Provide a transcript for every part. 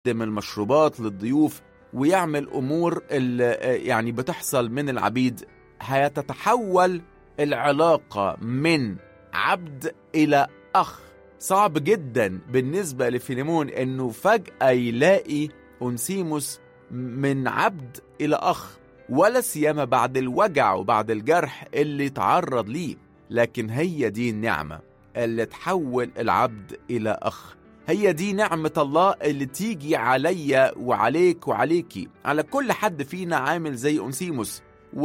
المشروبات للضيوف ويعمل أمور اللي يعني بتحصل من العبيد هتتحول العلاقة من عبد إلى أخ صعب جدا بالنسبة لفيليمون إنه فجأة يلاقي أنسيموس من عبد إلى أخ ولا سيما بعد الوجع وبعد الجرح اللي تعرض ليه لكن هي دي النعمة اللي تحول العبد إلى أخ هي دي نعمة الله اللي تيجي عليا وعليك وعليكي على كل حد فينا عامل زي أنسيموس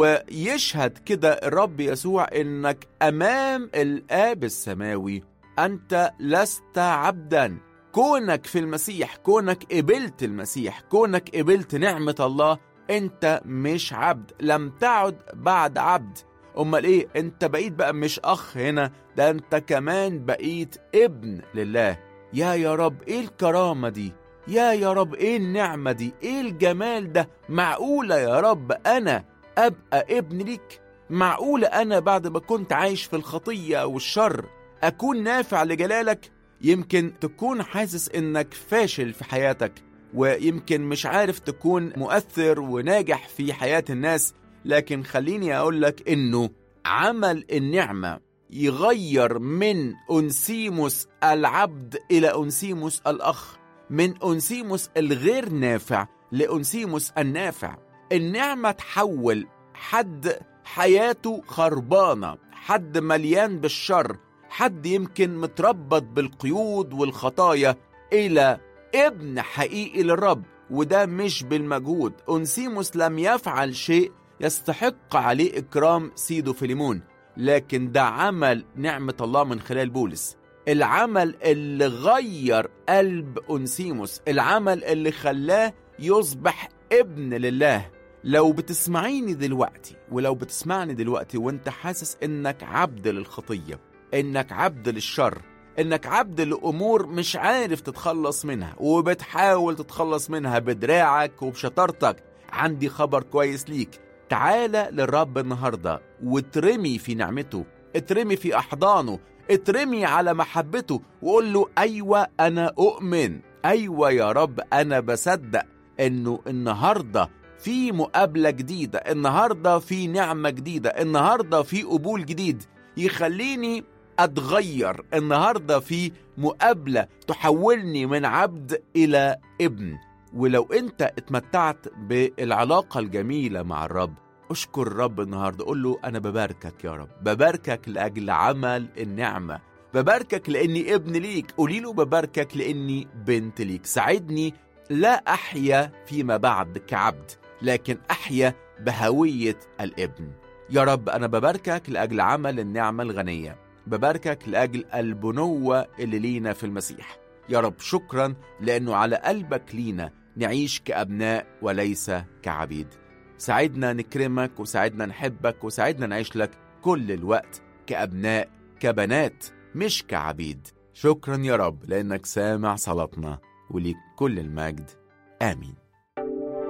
ويشهد كده الرب يسوع إنك أمام الآب السماوي أنت لست عبدا كونك في المسيح كونك قبلت المسيح كونك قبلت نعمة الله أنت مش عبد لم تعد بعد عبد أمال إيه أنت بقيت بقى مش أخ هنا ده أنت كمان بقيت ابن لله يا يا رب إيه الكرامة دي يا يا رب إيه النعمة دي إيه الجمال ده معقولة يا رب أنا أبقى ابن ليك معقولة أنا بعد ما كنت عايش في الخطية والشر أكون نافع لجلالك يمكن تكون حاسس إنك فاشل في حياتك ويمكن مش عارف تكون مؤثر وناجح في حياة الناس لكن خليني أقول لك إنه عمل النعمة يغير من أنسيموس العبد إلى أنسيموس الأخ من أنسيموس الغير نافع لأنسيموس النافع النعمة تحول حد حياته خربانة حد مليان بالشر حد يمكن متربط بالقيود والخطايا إلى ابن حقيقي للرب وده مش بالمجهود أنسيموس لم يفعل شيء يستحق عليه إكرام سيدو فيليمون لكن ده عمل نعمة الله من خلال بولس العمل اللي غير قلب أنسيموس العمل اللي خلاه يصبح ابن لله لو بتسمعيني دلوقتي ولو بتسمعني دلوقتي وانت حاسس انك عبد للخطية انك عبد للشر انك عبد لامور مش عارف تتخلص منها وبتحاول تتخلص منها بدراعك وبشطارتك عندي خبر كويس ليك تعالى للرب النهارده واترمي في نعمته اترمي في احضانه اترمي على محبته وقول له ايوه انا اؤمن ايوه يا رب انا بصدق انه النهارده في مقابله جديده النهارده في نعمه جديده النهارده في قبول جديد يخليني اتغير النهارده في مقابله تحولني من عبد الى ابن ولو انت اتمتعت بالعلاقه الجميله مع الرب اشكر الرب النهارده قول له انا بباركك يا رب بباركك لاجل عمل النعمه بباركك لاني ابن ليك قولي له بباركك لاني بنت ليك ساعدني لا احيا فيما بعد كعبد لكن احيا بهويه الابن يا رب انا بباركك لاجل عمل النعمه الغنيه بباركك لاجل البنوه اللي لينا في المسيح يا رب شكرا لانه على قلبك لينا نعيش كابناء وليس كعبيد ساعدنا نكرمك وساعدنا نحبك وساعدنا نعيش لك كل الوقت كابناء كبنات مش كعبيد شكرا يا رب لانك سامع صلاتنا وليك كل المجد امين